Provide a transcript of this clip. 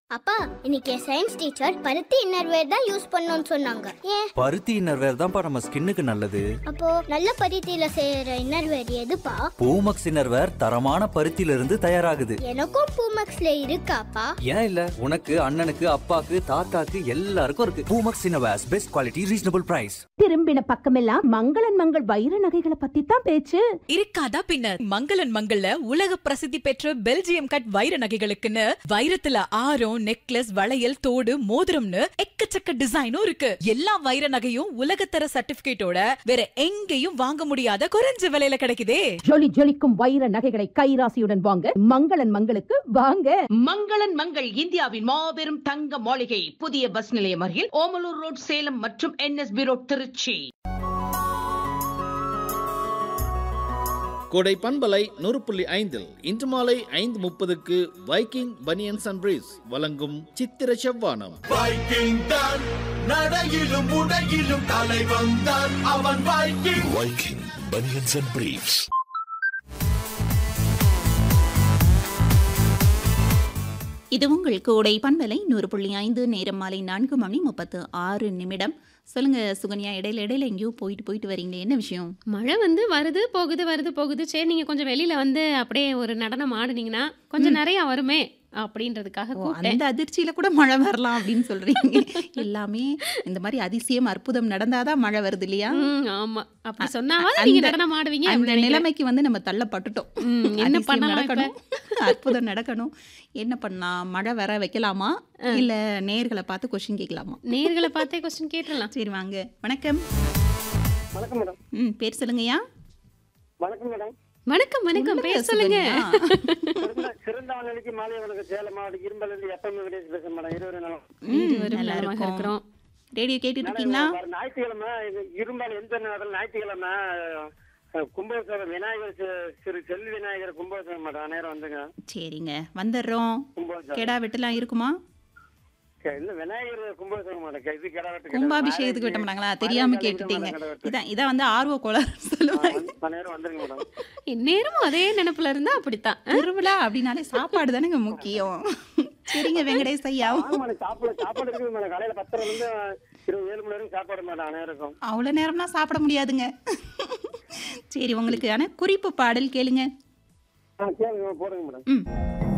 அப்பா இன்னைக்கு science teacher பருத்தி இன்னர்வேர் தான் யூஸ் பண்ணணும்னு சொன்னாங்க ஏன் பருத்தி இன்னர்வேர் தான்ப்பா நம்ம ஸ்கின்னுக்கு நல்லது அப்போ நல்ல பருத்தியில செய்யற இன்னர்வேர் எதுப்பா பூமக்ஸ் இன்னர்வேர் தரமான பருத்தியில இருந்து தயாராகுது எனக்கும் பூமக்ஸ்ல இருக்காப்பா ஏன் இல்ல உனக்கு அண்ணனுக்கு அப்பாக்கு தாத்தாக்கு எல்லாருக்கும் இருக்கு Poomex innerwears best quality reasonable price திரும்பின பக்கமெல்லாம் மங்களன் மங்கள் வைர நகைகளை பத்தி தான் பேச்சு இருக்காதா பின்ன மங்களன் மங்கள்ல உலக பிரசித்தி பெற்ற பெல்ஜியம் கட் வைர நகைகளுக்குன்னு வைரத்துல ஆரம் நெக்லஸ் வளையல் தோடு மோதிரம்னு எக்கச்சக்க டிசைனும் இருக்கு எல்லா வைர நகையும் உலகத்தர சர்டிபிகேட்டோட வேற எங்கேயும் வாங்க முடியாத குறைஞ்ச விலையில கிடைக்குதே ஜொலி ஜொலிக்கும் வைர நகைகளை கைராசியுடன் வாங்க மங்களன் மங்களுக்கு வாங்க மங்களன் மங்கள் இந்தியாவின் மாபெரும் தங்க மாளிகை புதிய பஸ் நிலையம் அருகில் ஓமலூர் ரோட் சேலம் மற்றும் என்எஸ்பி ரோட் திருச்சி கோடை பண்பலை நூறு புள்ளி ஐந்தில் இன்று மாலை ஐந்து முப்பதுக்கு வைக்கிங் பனியன்ஸ் அண்ட் பிரீஸ் வழங்கும் சித்திர செவ்வானம் வைக்கிங் தான் நடையிலும் உடையிலும் தலை வந்தான் அவன் Viking Viking banians and briefs இது உங்கள் கோடை பண்பலை நூறு புள்ளி ஐந்து நேரம் மாலை நான்கு மணி முப்பத்து ஆறு நிமிடம் சொல்லுங்க சுகன்யா இடையில இடையில எங்கேயோ போயிட்டு போயிட்டு வரீங்களே என்ன விஷயம் மழை வந்து வருது போகுது வருது போகுது சரி நீங்க கொஞ்சம் வெளியில வந்து அப்படியே ஒரு நடனம் ஆடுனீங்கன்னா கொஞ்சம் நிறைய வருமே அப்படின்றதுக்காக ஓ, கூப்பிட்டேன் அந்த அதிர்ச்சியில கூட மழை வரலாம் அப்படின்னு சொல்றீங்க எல்லாமே இந்த மாதிரி அதிசயம் அற்புதம் நடந்தாதான் மழை வருது இல்லையா ம், ஆமா அப்படி சொன்னாவது நீங்க அந்த- நடனம் ஆடுவீங்க அந்த அப்படின்னு நினைக்கிறேன். நிலைமைக்கு வந்து நம்ம தள்ளப்பட்டுட்டோம் ம், என்ன அதிசயம் பண்ணலாம் இப்ப? நடக்கணும் அற்புதம் நடக்கணும் என்ன பண்ணலாம் மழை வர வைக்கலாமா இல்ல நேர்களை பார்த்து கொஸ்டின் கேட்கலாமா நேர்களை பார்த்தே கொஸ்டின் கேட்டுடலாம் சரி வாங்க வணக்கம் வணக்கம் மேடம் ம் பேர் சொல்லுங்கய்யா வணக்கம் மேடம் வணக்கம் வணக்கம் சொல்லுங்க, பேர் சொல்லுங்க சுகன்யா. சிறந்த சிறந்த வானொலிக்கு மாலை வணக்கம் சேலம் மாவட்டம் இரும்பலிருந்து எப்பவுமே கணேஷ் பேசுறேன் மேடம் இருவரும் நலம் ம், இருவரும் நல்லா நலமாக இருக்கும் இருக்கிறோம். ரேடியோ கேட்டுட்டு மேடம், இருக்கீங்களா வர ஞாயிற்றுக்கிழமை இது இரும்பால் எந்த நேரத்தில் ஞாயிற்றுக்கிழமை அஹ், கும்பாபிஷேகம் விநாயகர் சி- சிறு செல்வி விநாயகர் கும்பாபிஷேகம் மேடம் நேரம் வந்துங்க சரிங்க வந்துடுறோம் கும்பாபிஷேகம் கெடா வெட்டலாம் இருக்குமா கே- இல்ல விநாயகர் கும்பாபிஷேகம் மேடம் கே- இது கிடா வெட்டு கிடையாது. கும்பாபிஷேகத்துக்கு வெட்ட மாட்டாங்களா தெரியாம மாலை கேட்டுட்டீங்க மாலை கிடா வெட்டு. இதான் இதான் வந்து ஆர்வ கோளாறு சொல்லுவாங்க வந்து- நேரம் வந்துருங்க மேடம் நேரமும் அதே நினைப்புல இருந்தா அப்படித்தான் திருவிழா அப்படின்னாலே சாப்பாடு தானேங்க முக்கியம் சரிங்க வெங்கடேஷ் ஐயா வாங்க மேடம் சாப்பாடு சாப்பாடு இருக்குது மேடம் காலையில பத்தரை இருந்து இருபது ஏழு மணி வரைக்கும் சாப்பாடு மேடம் அனைவருக்கும் அவ்வளோ நேரம்லாம் சாப்பிட முடியாதுங்க சரி உங்களுக்கு ஆனா குறிப்பு பாடல் கேளுங்க ஆ கேளுங்க போடுங்க மேடம் ம்